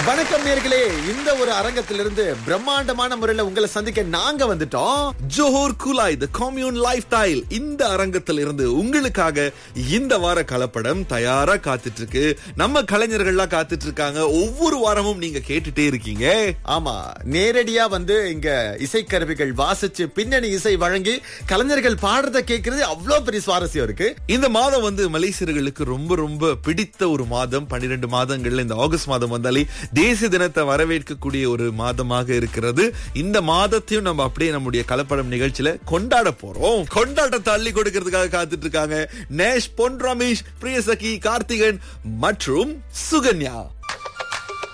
வணக்கம் நேர்களே இந்த ஒரு அரங்கத்திலிருந்து பிரம்மாண்டமான முறையில உங்களை சந்திக்க நாங்க வந்துட்டோம் Johor Kulai the commune lifestyle இந்த அரங்கத்தில் இருந்து உங்களுக்காக இந்த வார கலப்படம் தயாரா காத்துட்டு இருக்கு நம்ம கலைஞர்கள்லாம் காத்துட்டு இருக்காங்க ஒவ்வொரு வாரமும் நீங்க கேட்டுட்டே இருக்கீங்க ஆமா நேரடியா வந்து இங்க இசைக்கருவிகள் வாசிச்சு பின்னணி இசை வழங்கி கலைஞர்கள் பாடுறத கேட்கறது அவ்வளவு பெரிய சுவாரஸ்யம் இருக்கு இந்த மாதம் வந்து மலேசியர்களுக்கு ரொம்ப ரொம்ப பிடித்த ஒரு மாதம் பன்னிரண்டு மாதங்கள்ல இந்த ஆகஸ்ட் மாதம் வந்தாலே தேசிய தினத்தை வரவேற்கக்கூடிய ஒரு மாதமாக இருக்கிறது இந்த மாதத்தையும் நம்ம அப்படியே நம்முடைய கலப்படம் நிகழ்ச்சியில கொண்டாட போறோம் கொண்டாட்டத்தை அள்ளி கொடுக்கறதுக்காக காத்துட்டு இருக்காங்க நேஷ் பொன் ரமேஷ் பிரியசகி கார்த்திகன் மற்றும் சுகன்யா